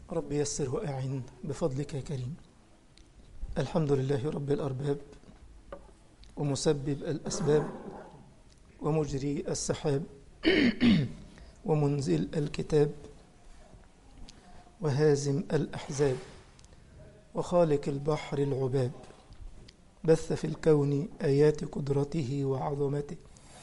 رب يسر وأعن بفضلك يا كريم الحمد لله رب الأرباب ومسبب الأسباب ومجري السحاب ومنزل الكتاب وهازم الأحزاب وخالق البحر العباب بث في الكون آيات قدرته وعظمته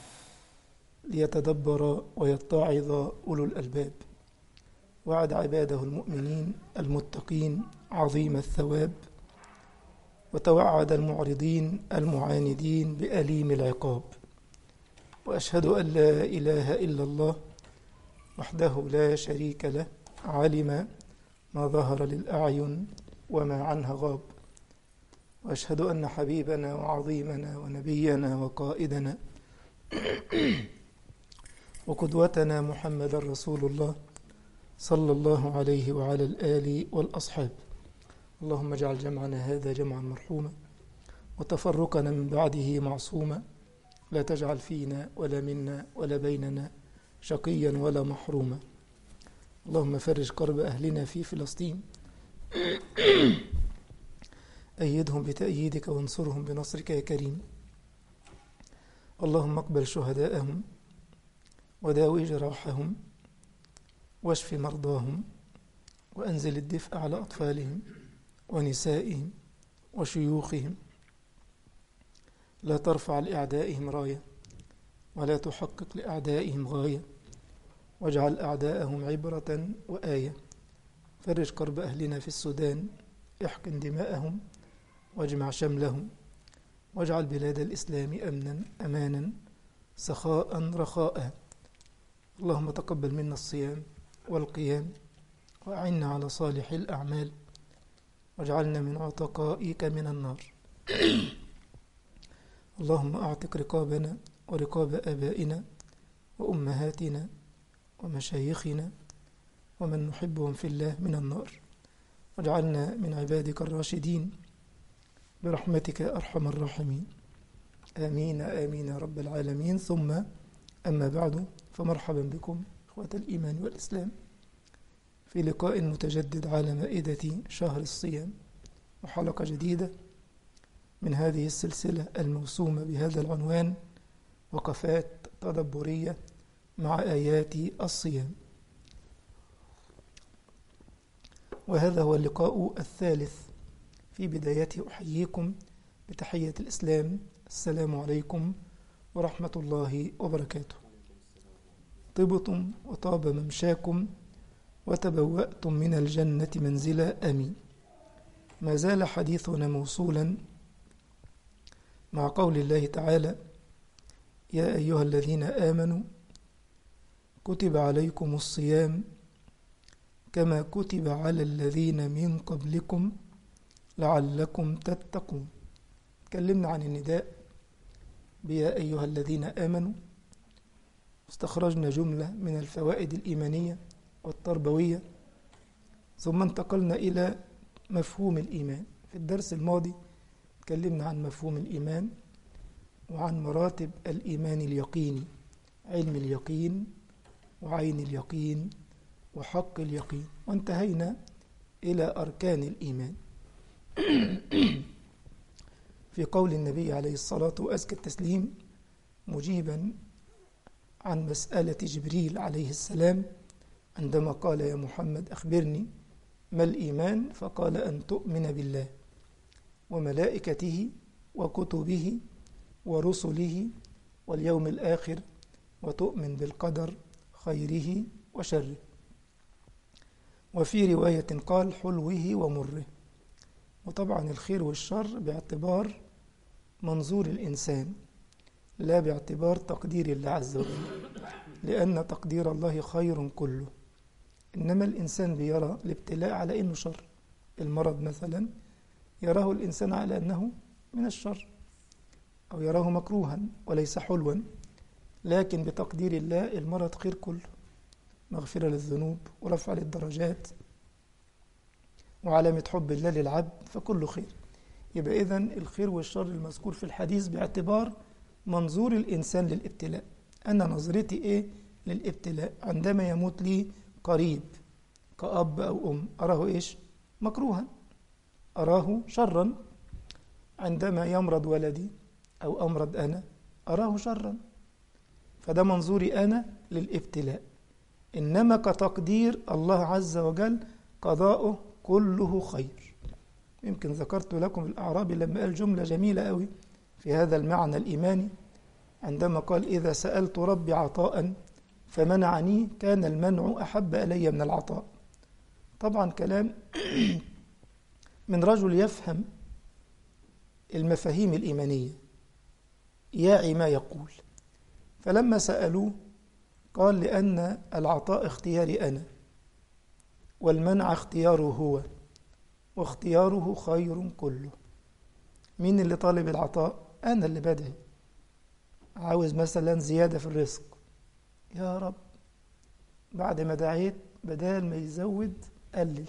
ليتدبر ويتعظ أولو الألباب وعد عباده المؤمنين المتقين عظيم الثواب وتوعد المعرضين المعاندين بأليم العقاب وأشهد أن لا إله إلا الله وحده لا شريك له علم ما ظهر للأعين وما عنها غاب وأشهد أن حبيبنا وعظيمنا ونبينا وقائدنا وقدوتنا محمد رسول الله صلى الله عليه وعلى الآل والأصحاب اللهم اجعل جمعنا هذا جمعا مرحوما وتفرقنا من بعده معصوما لا تجعل فينا ولا منا ولا بيننا شقيا ولا محروما اللهم فرج كرب أهلنا في فلسطين أيدهم بتأييدك وانصرهم بنصرك يا كريم اللهم اقبل شهداءهم وداوي جراحهم واشف مرضاهم وأنزل الدفء على أطفالهم ونسائهم وشيوخهم لا ترفع لأعدائهم راية ولا تحقق لأعدائهم غاية واجعل أعداءهم عبرة وآية فرج كرب أهلنا في السودان احقن دماءهم واجمع شملهم واجعل بلاد الإسلام أمنا أمانا سخاء رخاء اللهم تقبل منا الصيام والقيام وأعنا على صالح الأعمال واجعلنا من عتقائك من النار اللهم أعتق رقابنا ورقاب آبائنا وأمهاتنا ومشايخنا ومن نحبهم في الله من النار واجعلنا من عبادك الراشدين برحمتك أرحم الراحمين آمين آمين يا رب العالمين ثم أما بعد فمرحبا بكم إخوة الإيمان والإسلام في لقاء متجدد على مائدة شهر الصيام وحلقة جديدة من هذه السلسلة الموسومة بهذا العنوان وقفات تدبرية مع آيات الصيام وهذا هو اللقاء الثالث في بدايته أحييكم بتحية الإسلام السلام عليكم ورحمة الله وبركاته طبتم وطاب ممشاكم وتبوأتم من الجنة منزلا أمين ما زال حديثنا موصولا مع قول الله تعالى يا أيها الذين آمنوا كتب عليكم الصيام كما كتب على الذين من قبلكم لعلكم تتقون تكلمنا عن النداء بيا أيها الذين آمنوا استخرجنا جملة من الفوائد الإيمانية والتربوية ثم انتقلنا إلى مفهوم الإيمان في الدرس الماضي تكلمنا عن مفهوم الإيمان وعن مراتب الإيمان اليقيني علم اليقين وعين اليقين وحق اليقين وانتهينا إلى أركان الإيمان في قول النبي عليه الصلاة وأزكى التسليم مجيبا عن مسألة جبريل عليه السلام عندما قال يا محمد أخبرني ما الإيمان فقال أن تؤمن بالله وملائكته وكتبه ورسله واليوم الآخر وتؤمن بالقدر خيره وشره وفي رواية قال حلوه ومره وطبعا الخير والشر باعتبار منظور الإنسان لا باعتبار تقدير الله عز وجل لأن تقدير الله خير كله إنما الإنسان بيرى الابتلاء على إنه شر المرض مثلا يراه الإنسان على أنه من الشر أو يراه مكروها وليس حلوا لكن بتقدير الله المرض خير كله مغفرة للذنوب ورفع للدرجات وعلامة حب الله للعبد فكله خير يبقى إذن الخير والشر المذكور في الحديث باعتبار منظور الإنسان للابتلاء أنا نظرتي إيه للابتلاء عندما يموت لي قريب كأب أو أم أراه إيش مكروها أراه شرا عندما يمرض ولدي أو أمرض أنا أراه شرا فده منظوري أنا للابتلاء إنما كتقدير الله عز وجل قضاؤه كله خير يمكن ذكرت لكم الأعرابي لما قال جملة جميلة قوي في هذا المعنى الإيماني عندما قال إذا سألت ربي عطاء فمنعني كان المنع أحب إلي من العطاء طبعا كلام من رجل يفهم المفاهيم الإيمانية ياعي ما يقول فلما سألوه قال لأن العطاء اختياري أنا والمنع اختياره هو واختياره خير كله مين اللي طالب العطاء أنا اللي بدعي عاوز مثلا زيادة في الرزق يا رب بعد ما دعيت بدال ما يزود قلل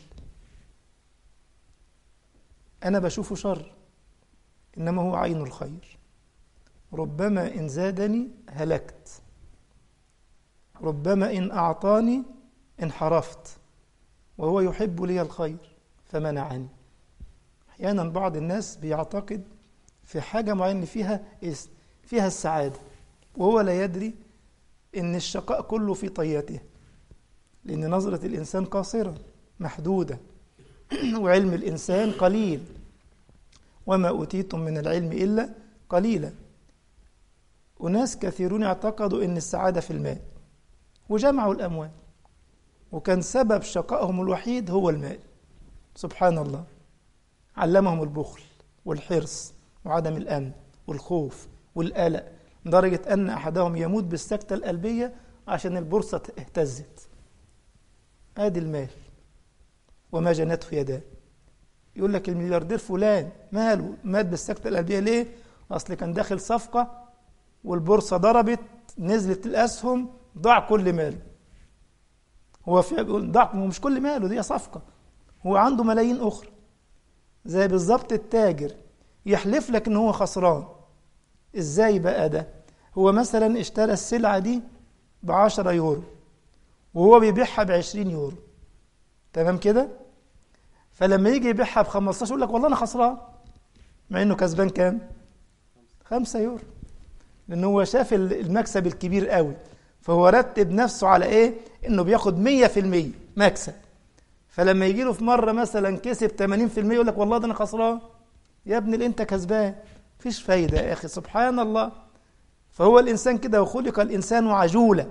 أنا بشوفه شر إنما هو عين الخير ربما إن زادني هلكت ربما إن أعطاني انحرفت وهو يحب لي الخير فمنعني أحيانا بعض الناس بيعتقد في حاجة معينة فيها اسم فيها السعادة وهو لا يدري إن الشقاء كله في طياته لأن نظرة الإنسان قاصرة محدودة وعلم الإنسان قليل وما أوتيتم من العلم إلا قليلا أناس كثيرون اعتقدوا أن السعادة في المال وجمعوا الأموال وكان سبب شقائهم الوحيد هو المال سبحان الله علمهم البخل والحرص وعدم الأمن والخوف والقلق لدرجة أن أحدهم يموت بالسكتة القلبية عشان البورصة اهتزت آدي المال وما جنته يداه يقول لك الملياردير فلان ماله مات بالسكتة القلبية ليه؟ أصل كان داخل صفقة والبورصة ضربت نزلت الأسهم ضاع كل ماله هو في بيقول ضاع هو مش كل ماله دي صفقة هو عنده ملايين أخرى زي بالظبط التاجر يحلف لك إن هو خسران إزاي بقى ده؟ هو مثلا اشترى السلعة دي بعشرة يورو وهو بيبيعها بعشرين يورو تمام كده؟ فلما يجي يبيعها ب 15 يقول لك والله انا خسران مع انه كسبان كام؟ 5 يورو لان هو شاف المكسب الكبير قوي فهو رتب نفسه على ايه؟ انه بياخد 100% مكسب فلما يجي له في مره مثلا كسب 80% يقول لك والله ده انا خسران يا ابني اللي انت كسبان مفيش فايده يا اخي سبحان الله فهو الانسان كده وخلق الانسان عجولا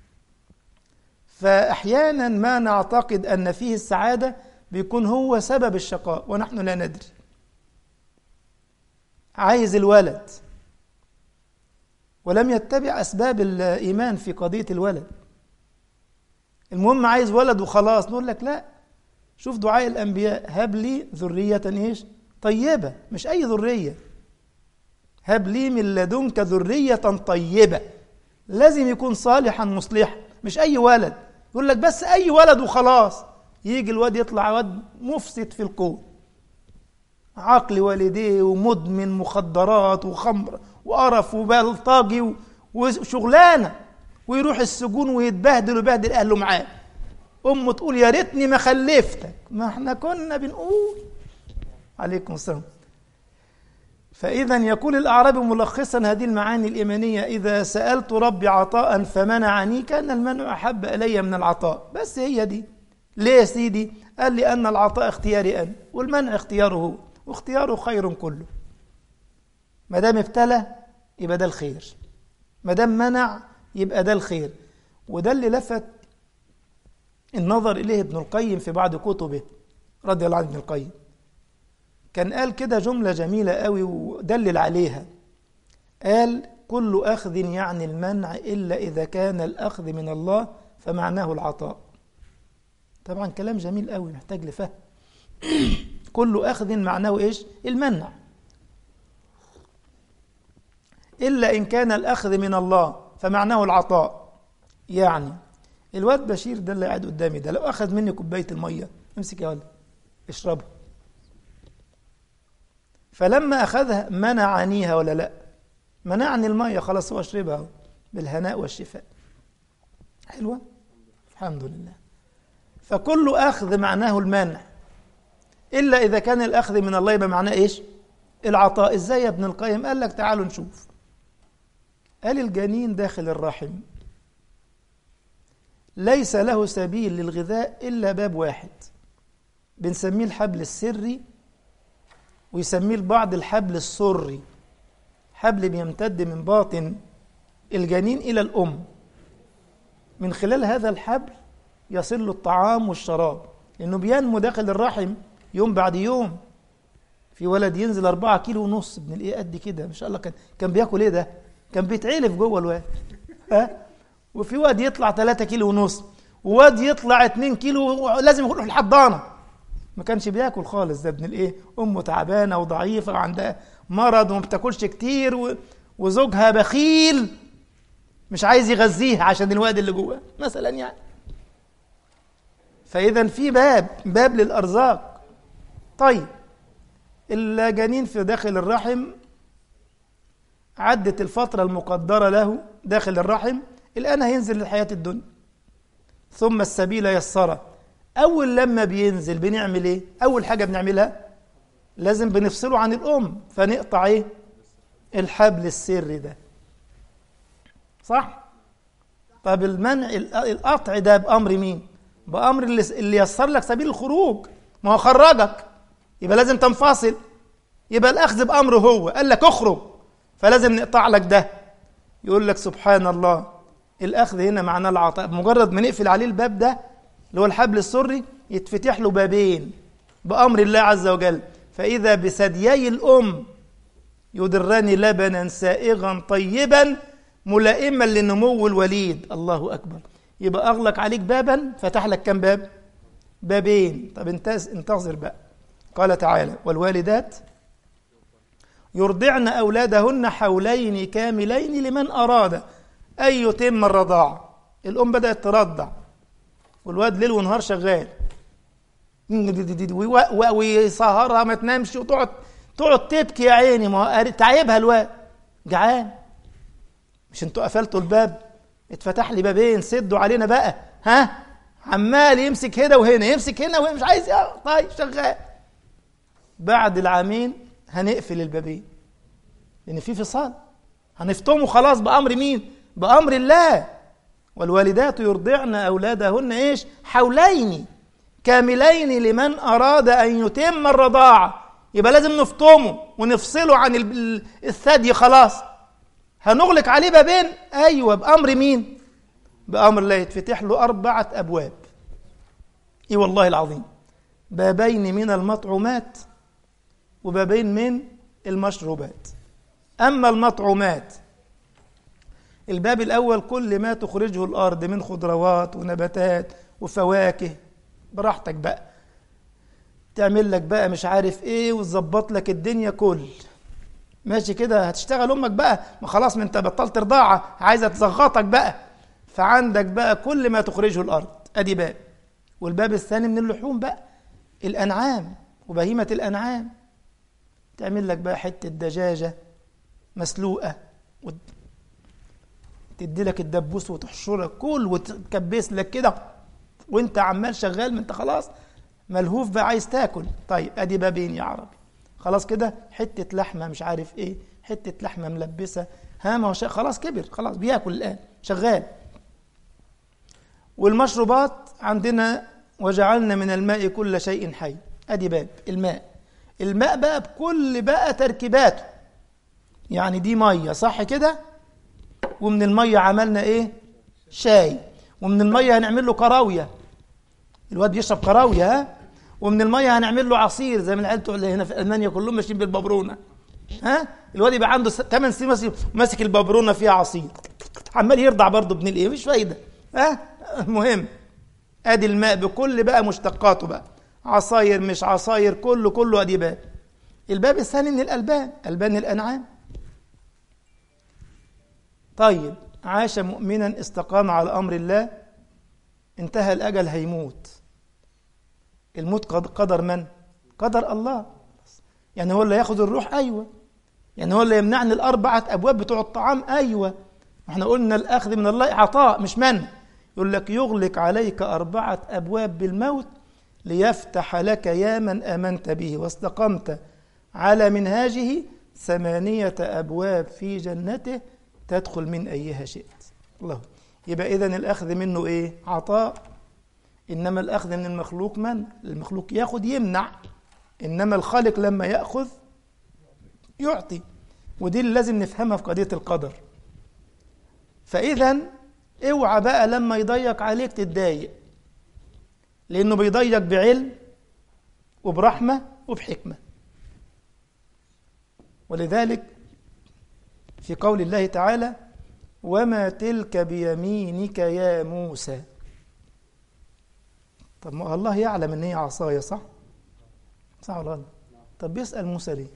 فاحيانا ما نعتقد ان فيه السعاده بيكون هو سبب الشقاء ونحن لا ندري عايز الولد ولم يتبع أسباب الإيمان في قضية الولد المهم عايز ولد وخلاص نقول لك لا شوف دعاء الأنبياء هب لي ذرية إيش طيبة مش أي ذرية هب لي من لدنك ذرية طيبة لازم يكون صالحا مصلحا مش أي ولد يقول لك بس أي ولد وخلاص يجي الواد يطلع واد مفسد في الكون عقل والديه ومدمن مخدرات وخمر وقرف وبلطجي وشغلانه ويروح السجون ويتبهدل ويبهدل اهله معاه امه تقول يا ريتني ما خلفتك ما احنا كنا بنقول عليكم السلام فإذا يقول الأعرابي ملخصا هذه المعاني الإيمانية إذا سألت ربي عطاء فمنعني كان المنع أحب إلي من العطاء بس هي دي ليه يا سيدي؟ قال لي أن العطاء اختياري أنا والمنع اختياره هو واختياره خير كله ما دام ابتلى يبقى ده الخير ما دام منع يبقى ده الخير وده اللي لفت النظر إليه ابن القيم في بعض كتبه رضي الله عنه ابن القيم كان قال كده جملة جميلة قوي ودلل عليها قال كل أخذ يعني المنع إلا إذا كان الأخذ من الله فمعناه العطاء طبعا كلام جميل قوي محتاج لفهم كل أخذ معناه إيش المنع إلا إن كان الأخذ من الله فمعناه العطاء يعني الواد بشير ده اللي قاعد قدامي ده لو أخذ مني كوباية المية امسك يا ولد اشربها فلما أخذها منعنيها ولا لا منعني المية خلاص هو اشربها بالهناء والشفاء حلوة الحمد لله فكل أخذ معناه المنع إلا إذا كان الأخذ من الله يبقى معناه إيش العطاء إزاي يا ابن القيم قال لك تعالوا نشوف قال الجنين داخل الرحم ليس له سبيل للغذاء إلا باب واحد بنسميه الحبل السري ويسميه البعض الحبل السري حبل بيمتد من باطن الجنين إلى الأم من خلال هذا الحبل يصل له الطعام والشراب لأنه بينمو داخل الرحم يوم بعد يوم في ولد ينزل أربعة كيلو ونص ابن الإيه قد كده ما شاء الله كان كان بياكل إيه ده؟ كان بيتعلف جوه الواد ها وفي واد يطلع 3 كيلو ونص وواد يطلع 2 كيلو لازم يروح الحضانه ما كانش بياكل خالص ده ابن الايه امه تعبانه وضعيفه وعندها مرض وما بتاكلش كتير و... وزوجها بخيل مش عايز يغذيه عشان الواد اللي جواه مثلا يعني فاذا في باب باب للارزاق طيب الجنين في داخل الرحم عدت الفترة المقدرة له داخل الرحم الآن هينزل للحياة الدنيا ثم السبيل يسره أول لما بينزل بنعمل إيه؟ أول حاجة بنعملها لازم بنفصله عن الأم فنقطع إيه؟ الحبل السري ده صح؟ طب المنع القطع ده بأمر مين؟ بأمر اللي, اللي يسر لك سبيل الخروج ما هو خرجك يبقى لازم تنفصل يبقى الأخذ بأمره هو قال لك اخرج فلازم نقطع لك ده يقول لك سبحان الله الأخذ هنا معناه العطاء بمجرد ما نقفل عليه الباب ده اللي هو الحبل السري يتفتح له بابين بأمر الله عز وجل فإذا بثديي الأم يدران لبنا سائغا طيبا ملائما لنمو الوليد الله أكبر يبقى أغلق عليك بابا فتح لك كم باب بابين طب انتظر بقى قال تعالى والوالدات يرضعن أولادهن حولين كاملين لمن أراد أن يتم الرضاعة الأم بدأت ترضع والواد ليل ونهار شغال ويسهرها ما تنامش وتقعد تقعد تبكي يا عيني ما تعبها الواد جعان مش انتوا قفلتوا الباب اتفتح لي بابين سدوا علينا بقى ها عمال يمسك هنا وهنا يمسك هنا وهنا مش عايز طيب شغال بعد العامين هنقفل البابين لان في فصال هنفطمه خلاص بامر مين بامر الله والوالدات يرضعن اولادهن ايش حولين كاملين لمن اراد ان يتم الرضاعه يبقى لازم نفطمه ونفصله عن الثدي خلاص هنغلق عليه بابين ايوه بامر مين بامر الله يتفتح له اربعه ابواب اي والله العظيم بابين من المطعومات وبابين من المشروبات أما المطعومات الباب الأول كل ما تخرجه الأرض من خضروات ونباتات وفواكه براحتك بقى تعمل لك بقى مش عارف ايه وتظبط لك الدنيا كل ماشي كده هتشتغل امك بقى ما خلاص ما انت بطلت رضاعه عايزه تزغطك بقى فعندك بقى كل ما تخرجه الارض ادي باب والباب الثاني من اللحوم بقى الانعام وبهيمه الانعام تعمل لك بقى حته دجاجه مسلوقه تدي لك الدبوس وتحشرك كل وتكبس لك كده وانت عمال شغال ما انت خلاص ملهوف بقى عايز تاكل طيب ادي بابين يا عربي خلاص كده حته لحمه مش عارف ايه حته لحمه ملبسه ها ما هو خلاص كبر خلاص بياكل الان شغال والمشروبات عندنا وجعلنا من الماء كل شيء حي ادي باب الماء الماء بقى بكل بقى تركيباته يعني دي ميه صح كده ومن الميه عملنا ايه شاي ومن الميه هنعمل له كراويه الواد بيشرب كراويه ها ومن الميه هنعمل له عصير زي ما العيال اللي هنا في المانيا كلهم ماشيين بالببرونه ها الواد يبقى عنده 8 سنين ماسك الببرونه فيها عصير عمال يرضع برضه ابن الايه مش فايده ها المهم ادي الماء بكل بقى مشتقاته بقى عصاير مش عصاير كله كله ادي باب الباب الثاني من الالبان البان الانعام طيب عاش مؤمنا استقام على امر الله انتهى الاجل هيموت الموت قدر من قدر الله يعني هو اللي ياخذ الروح ايوه يعني هو اللي يمنعني الاربعه ابواب بتوع الطعام ايوه احنا قلنا الاخذ من الله عطاء مش من يقول لك يغلق عليك أربعة أبواب بالموت ليفتح لك يا من آمنت به واستقمت على منهاجه ثمانية أبواب في جنته تدخل من أيها شئت الله يبقى إذن الأخذ منه إيه؟ عطاء إنما الأخذ من المخلوق من؟ المخلوق ياخد يمنع إنما الخالق لما يأخذ يعطي ودي اللي لازم نفهمها في قضية القدر فإذا اوعى بقى لما يضيق عليك تتضايق لأنه بيضيق بعلم وبرحمة وبحكمة ولذلك في قول الله تعالى وما تلك بيمينك يا موسى طب ما الله يعلم ان هي عصاية صح صح ولا غلط طب بيسأل موسى ليه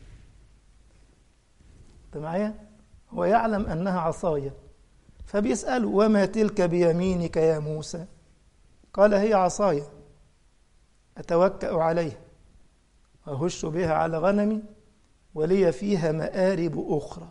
انت معايا هو يعلم انها عصاية فبيسأله وما تلك بيمينك يا موسى قال هي عصاية أتوكأ عليها وأهش بها على غنمي ولي فيها مآرب أخرى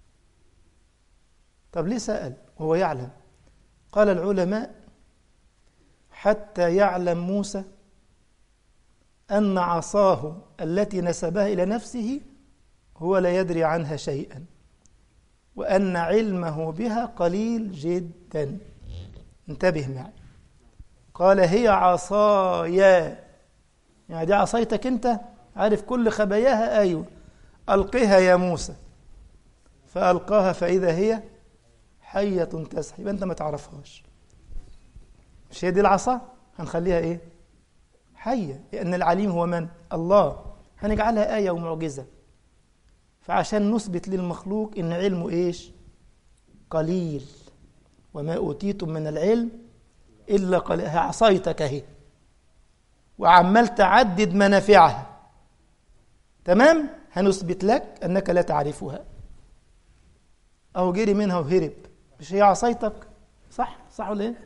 طب ليه سأل وهو يعلم قال العلماء حتى يعلم موسى أن عصاه التي نسبها إلى نفسه هو لا يدري عنها شيئا وأن علمه بها قليل جدا انتبه معي قال هي عصايا يعني دي عصايتك انت عارف كل خباياها ايوه القها يا موسى فالقاها فاذا هي حيه تسعى يبقى انت ما تعرفهاش مش هي دي العصا هنخليها ايه حيه لان العليم هو من الله هنجعلها ايه ومعجزه فعشان نثبت للمخلوق ان علمه ايش قليل وما اوتيتم من العلم الا قليل عصايتك اهي وعمال تعدد منافعها تمام هنثبت لك انك لا تعرفها او جري منها وهرب مش هي عصايتك صح صح ولا ايه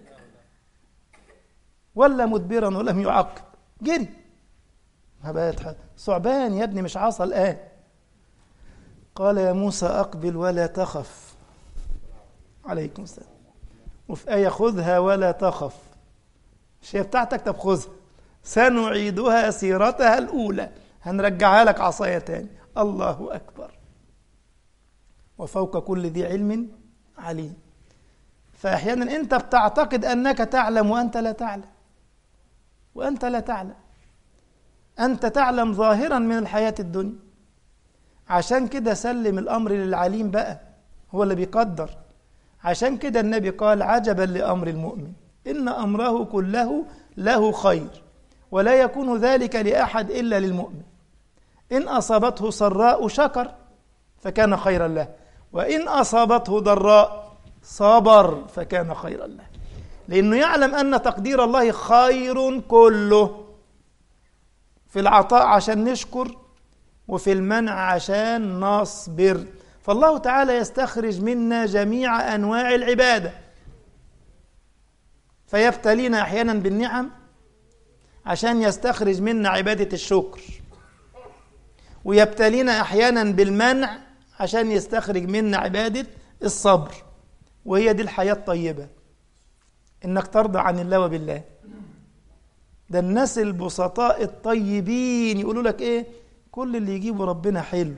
ولا مدبرا ولم يعقب جري ما بقت ثعبان يا ابني مش عصا الان قال يا موسى اقبل ولا تخف عليكم السلام وفي آية خذها ولا تخف مش هي بتاعتك طب خذها سنعيدها سيرتها الأولى هنرجعها لك عصاية تاني الله أكبر وفوق كل ذي علم عليم فأحيانا أنت بتعتقد أنك تعلم وأنت لا تعلم وأنت لا تعلم أنت تعلم ظاهرا من الحياة الدنيا عشان كده سلم الأمر للعليم بقى هو اللي بيقدر عشان كده النبي قال عجبا لأمر المؤمن إن أمره كله له خير ولا يكون ذلك لأحد إلا للمؤمن إن أصابته سراء شكر فكان خيرا له وإن أصابته ضراء صبر فكان خيرا له لأنه يعلم أن تقدير الله خير كله في العطاء عشان نشكر وفي المنع عشان نصبر فالله تعالى يستخرج منا جميع أنواع العبادة فيبتلينا أحيانا بالنعم عشان يستخرج منا عبادة الشكر ويبتلينا أحيانا بالمنع عشان يستخرج منا عبادة الصبر وهي دي الحياة الطيبة إنك ترضى عن الله وبالله ده الناس البسطاء الطيبين يقولوا لك إيه كل اللي يجيبه ربنا حلو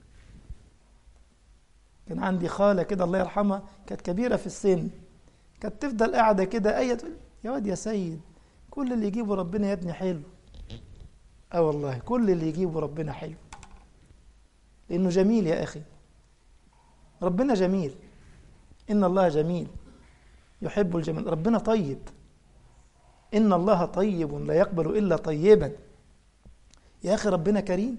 كان عندي خالة كده الله يرحمها كانت كبيرة في السن كانت تفضل قاعدة كده أي تقول يا واد يا سيد كل اللي يجيبه ربنا يا ابني حلو اه والله كل اللي يجيبه ربنا حلو لأنه جميل يا أخي ربنا جميل إن الله جميل يحب الجمال ربنا طيب إن الله طيب لا يقبل إلا طيبا يا أخي ربنا كريم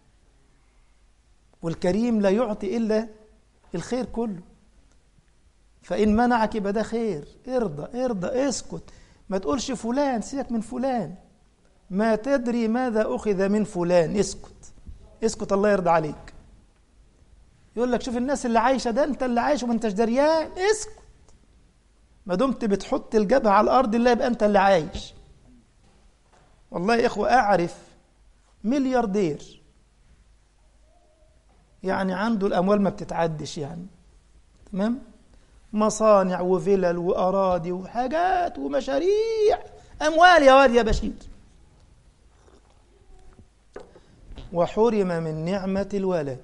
والكريم لا يعطي إلا الخير كله فإن منعك يبقى ده خير ارضى ارضى اسكت ما تقولش فلان سيبك من فلان ما تدري ماذا أخذ من فلان اسكت اسكت الله يرضى عليك يقول لك شوف الناس اللي عايشة ده انت اللي عايش وما انتش دريان اسكت ما دمت بتحط الجبهة على الأرض الله يبقى انت اللي عايش والله يا إخوة أعرف ملياردير يعني عنده الأموال ما بتتعدش يعني تمام مصانع وفلل وأراضي وحاجات ومشاريع أموال يا واد يا بشير وحرم من نعمة الولد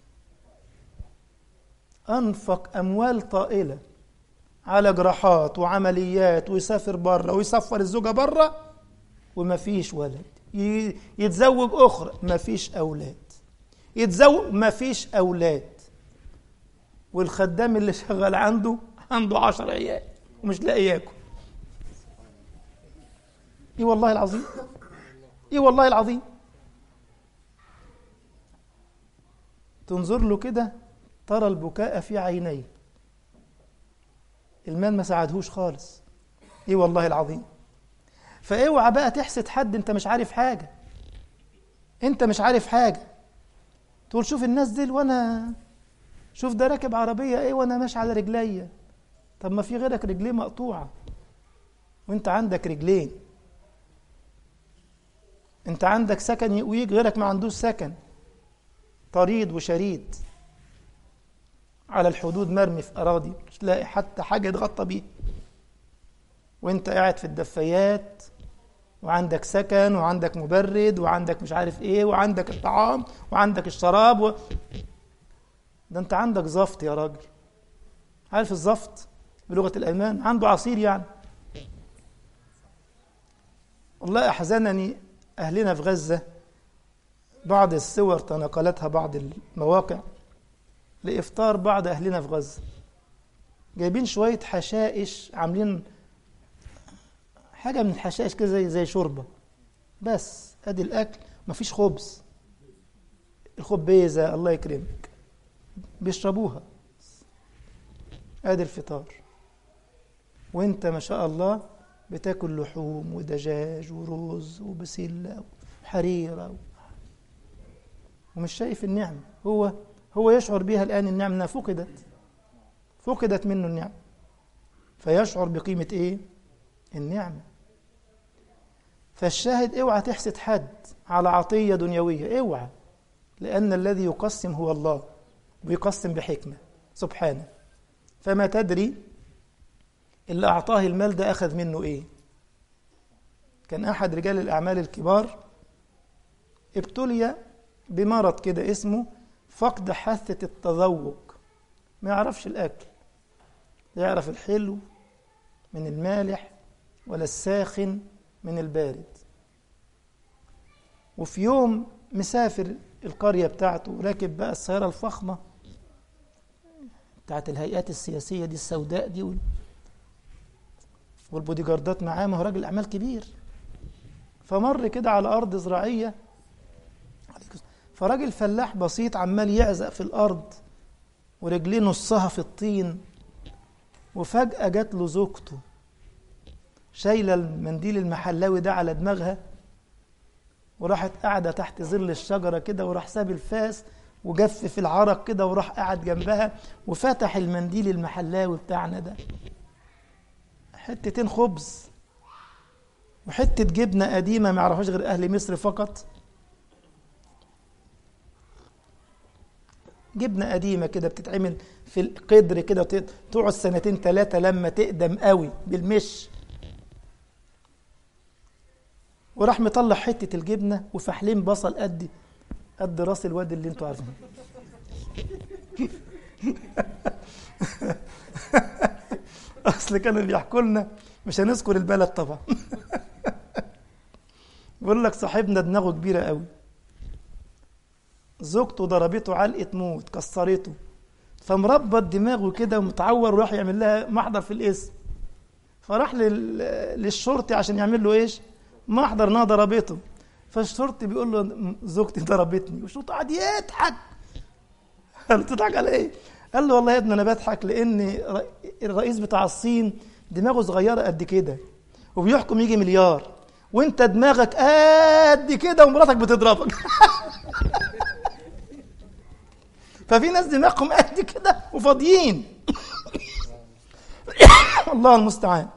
أنفق أموال طائلة على جراحات وعمليات ويسافر بره ويسفر الزوجة بره وما فيش ولد يتزوج أخرى ما فيش أولاد يتزوج ما فيش أولاد والخدام اللي شغال عنده عنده عشر عيال ومش لاقي ياكل ايه والله العظيم ايه والله العظيم تنظر له كده ترى البكاء في عينيه المال ما ساعدهوش خالص ايه والله العظيم فاوعى بقى تحسد حد انت مش عارف حاجه انت مش عارف حاجه تقول شوف الناس دي وانا شوف ده راكب عربيه ايه وانا ماشي على رجليا طب ما في غيرك رجليه مقطوعه وانت عندك رجلين انت عندك سكن يقويك غيرك ما عندوش سكن طريد وشريد على الحدود مرمي في أراضي مش لاقي حتى حاجة يتغطى بيها وانت قاعد في الدفايات وعندك سكن وعندك مبرد وعندك مش عارف ايه وعندك الطعام وعندك الشراب و... ده انت عندك زفت يا راجل عارف الزفت بلغة الألمان عنده عصير يعني والله أحزنني أهلنا في غزة بعض الصور تناقلتها بعض المواقع لإفطار بعض أهلنا في غزة جايبين شوية حشائش عاملين حاجة من الحشائش كده زي زي شوربة بس أدي الأكل مفيش خبز الخبيزة الله يكرمك بيشربوها أدي الفطار وانت ما شاء الله بتاكل لحوم ودجاج ورز وبسلة وحريرة ومش شايف النعمة هو هو يشعر بها الآن النعمة أنها فقدت فقدت منه النعمة فيشعر بقيمة إيه؟ النعمة فالشاهد اوعى تحسد حد على عطية دنيوية اوعى لأن الذي يقسم هو الله ويقسم بحكمة سبحانه فما تدري اللي أعطاه المال ده أخذ منه إيه كان أحد رجال الأعمال الكبار ابتلي بمرض كده اسمه فقد حاسة التذوق ما يعرفش الأكل لا يعرف الحلو من المالح ولا الساخن من البارد وفي يوم مسافر القرية بتاعته راكب بقى السيارة الفخمة بتاعت الهيئات السياسية دي السوداء دي وال... والبودي جاردات معاه ما هو راجل أعمال كبير فمر كده على أرض زراعية فراجل فلاح بسيط عمال يعزق في الأرض ورجليه نصها في الطين وفجأة جات له زوجته شايلة المنديل المحلاوي ده على دماغها وراحت قاعدة تحت ظل الشجرة كده وراح ساب الفاس وجف في العرق كده وراح قاعد جنبها وفتح المنديل المحلاوي بتاعنا ده حتتين خبز وحتة جبنة قديمة ما يعرفهاش غير أهل مصر فقط جبنة قديمة كده بتتعمل في القدر كده تقعد سنتين ثلاثة لما تقدم قوي بالمش وراح مطلع حتة الجبنة وفحلين بصل قد قد راس الواد اللي انتوا عارفينه اصل كانوا بيحكوا لنا مش هنذكر البلد طبعا بيقول لك صاحبنا دماغه كبيره قوي زوجته ضربته علقه موت كسرته فمربط دماغه كده ومتعور وراح يعمل لها محضر في الاسم فراح لل... للشرطي عشان يعمل له ايش محضر انها ضربته فالشرطي بيقول له زوجتي ضربتني والشرطي قعد يضحك قال له تضحك على ايه؟ قال له والله يا ابني انا بضحك لان الرئيس بتاع الصين دماغه صغيره قد كده وبيحكم يجي مليار وانت دماغك قد كده ومراتك بتضربك ففي ناس دماغهم قد كده وفاضيين الله المستعان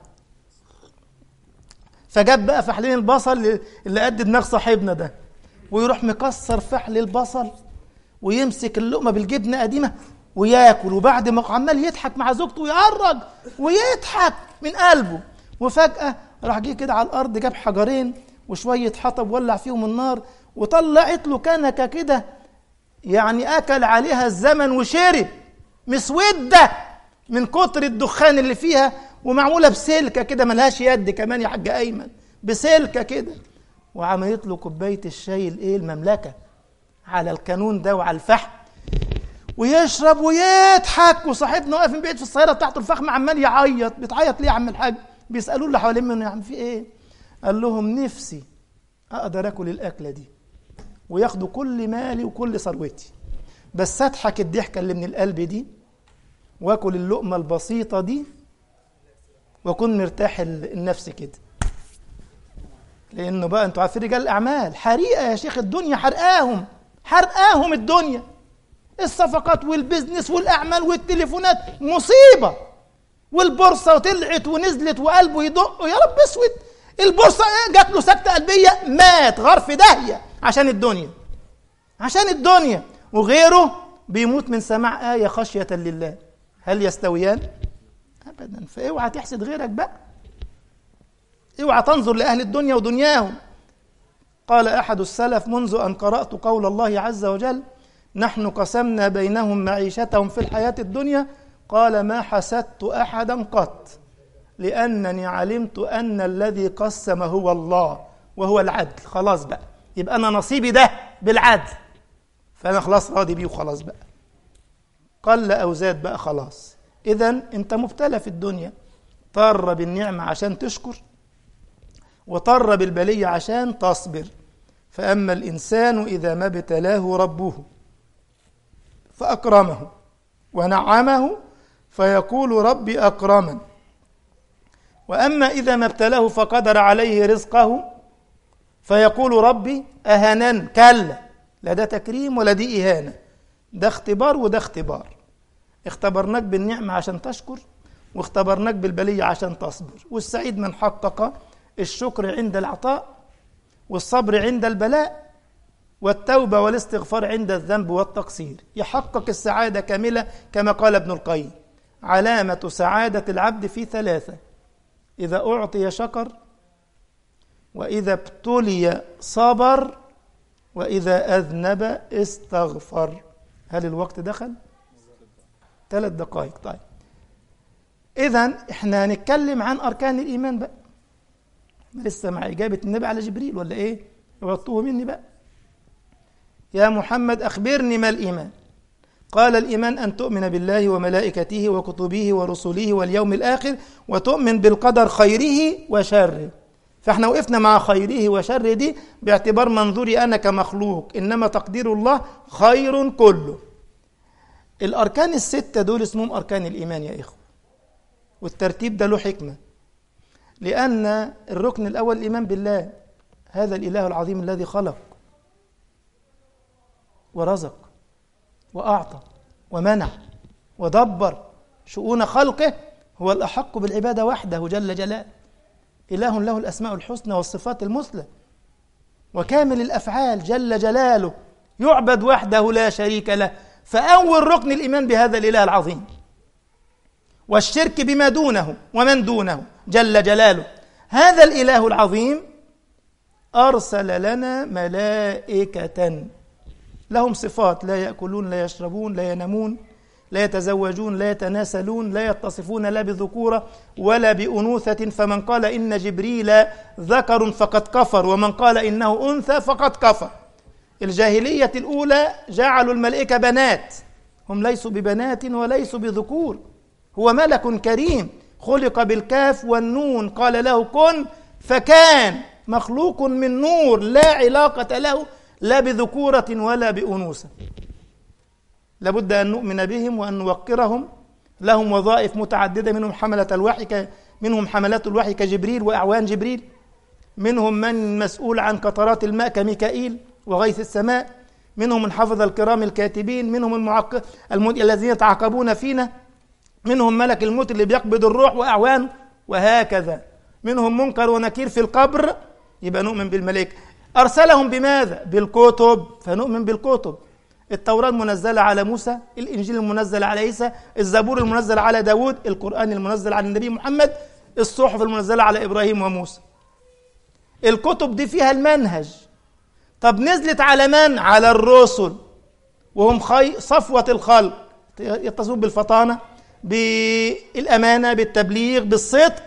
فجاب بقى فحلين البصل اللي قد دماغ صاحبنا ده ويروح مكسر فحل البصل ويمسك اللقمه بالجبنه قديمه وياكل وبعد ما عمال يضحك مع زوجته ويهرج ويضحك من قلبه وفجأة راح جه كده على الأرض جاب حجرين وشوية حطب ولع فيهم النار وطلعت له كنكة كده يعني أكل عليها الزمن وشرب مسودة من كتر الدخان اللي فيها ومعمولة بسلكة كده ملهاش يد كمان يا حاج أيمن بسلكة كده وعملت له كوباية الشاي الإيه المملكة على الكانون ده وعلى الفحم ويشرب ويضحك وصاحبنا واقف من بعيد في السياره بتاعته الفخم عمال يعيط بتعيط ليه يا عم الحاج بيسالوه اللي حوالين منه يا عم في ايه قال لهم نفسي اقدر اكل الاكله دي وياخدوا كل مالي وكل ثروتي بس اضحك الضحكه اللي من القلب دي واكل اللقمه البسيطه دي واكون مرتاح النفس كده لانه بقى انتوا عارفين رجال الاعمال حريقه يا شيخ الدنيا حرقاهم حرقاهم الدنيا الصفقات والبزنس والاعمال والتليفونات مصيبه والبورصه طلعت ونزلت وقلبه يدق يا رب اسود البورصه جات له سكته قلبيه مات غار في داهيه عشان الدنيا عشان الدنيا وغيره بيموت من سماع ايه خشيه لله هل يستويان ابدا فاوعى تحسد غيرك بقى اوعى تنظر لاهل الدنيا ودنياهم قال احد السلف منذ ان قرات قول الله عز وجل نحن قسمنا بينهم معيشتهم في الحياة الدنيا قال ما حسدت أحدا قط لأنني علمت أن الذي قسم هو الله وهو العدل خلاص بقى يبقى أنا نصيبي ده بالعدل فأنا خلاص راضي بيه وخلاص بقى قل أو زاد بقى خلاص إذا أنت مبتلى في الدنيا طر بالنعمة عشان تشكر وطر بالبلية عشان تصبر فأما الإنسان إذا ما ابتلاه ربه فأكرمه ونعمه فيقول ربي أكرمن وأما إذا ما ابتلاه فقدر عليه رزقه فيقول ربي أهنن كلا لا ده تكريم ولا دي إهانة ده اختبار وده اختبار اختبرناك بالنعمة عشان تشكر واختبرناك بالبلية عشان تصبر والسعيد من حقق الشكر عند العطاء والصبر عند البلاء والتوبة والاستغفار عند الذنب والتقصير يحقق السعادة كاملة كما قال ابن القيم علامة سعادة العبد في ثلاثة إذا أعطي شكر وإذا ابتلي صبر وإذا أذنب استغفر هل الوقت دخل؟ ثلاث دقائق طيب إذا إحنا هنتكلم عن أركان الإيمان بقى لسه مع إجابة النبي على جبريل ولا إيه؟ غطوه مني بقى يا محمد أخبرني ما الإيمان قال الإيمان أن تؤمن بالله وملائكته وكتبه ورسله واليوم الآخر وتؤمن بالقدر خيره وشره فاحنا وقفنا مع خيره وشره دي باعتبار منظوري أنا كمخلوق إنما تقدير الله خير كله الأركان الستة دول اسمهم أركان الإيمان يا إخوة والترتيب ده له حكمة لأن الركن الأول الإيمان بالله هذا الإله العظيم الذي خلق ورزق وأعطى ومنع ودبر شؤون خلقه هو الأحق بالعبادة وحده جل جلاله إله له الأسماء الحسنى والصفات المثلى وكامل الأفعال جل جلاله يعبد وحده لا شريك له فأول ركن الإيمان بهذا الإله العظيم والشرك بما دونه ومن دونه جل جلاله هذا الإله العظيم أرسل لنا ملائكة لهم صفات لا يأكلون لا يشربون لا ينامون لا يتزوجون لا يتناسلون لا يتصفون لا بذكورة ولا بأنوثة فمن قال إن جبريل ذكر فقد كفر ومن قال إنه أنثى فقد كفر الجاهلية الأولى جعلوا الملائكة بنات هم ليسوا ببنات وليسوا بذكور هو ملك كريم خلق بالكاف والنون قال له كن فكان مخلوق من نور لا علاقة له لا بذكورة ولا بأنوثة لابد أن نؤمن بهم وأن نوقرهم لهم وظائف متعددة منهم حملة الوحي ك... منهم حملات الوحي كجبريل وأعوان جبريل منهم من مسؤول عن قطرات الماء كميكائيل وغيث السماء منهم من حفظ الكرام الكاتبين منهم المعق... الم... الذين يتعاقبون فينا منهم ملك الموت اللي بيقبض الروح وأعوانه وهكذا منهم منكر ونكير في القبر يبقى نؤمن بالملائكة أرسلهم بماذا؟ بالكتب فنؤمن بالكتب التوراة المنزلة على موسى الإنجيل المنزل على عيسى الزبور المنزل على داود القرآن المنزل على النبي محمد الصحف المنزلة على إبراهيم وموسى الكتب دي فيها المنهج طب نزلت على من؟ على الرسل وهم خي... صفوة الخلق يتصفون بالفطانة بالأمانة بالتبليغ بالصدق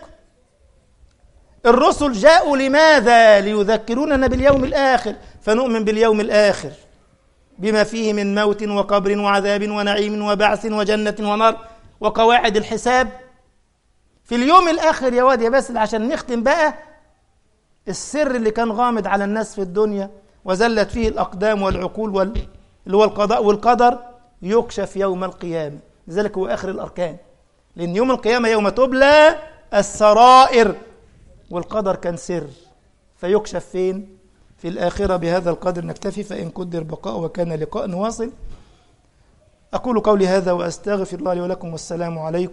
الرسل جاءوا لماذا؟ ليذكروننا باليوم الآخر فنؤمن باليوم الآخر بما فيه من موت وقبر وعذاب ونعيم وبعث وجنة ونار وقواعد الحساب في اليوم الآخر يا واد يا باسل عشان نختم بقى السر اللي كان غامض على الناس في الدنيا وزلت فيه الأقدام والعقول وال... اللي هو القضاء والقدر يكشف يوم القيامة لذلك هو آخر الأركان لأن يوم القيامة يوم تبلى السرائر والقدر كان سر فيكشف فين في الآخرة بهذا القدر نكتفي فإن قدر بقاء وكان لقاء واصل أقول قولي هذا وأستغفر الله لي ولكم والسلام عليكم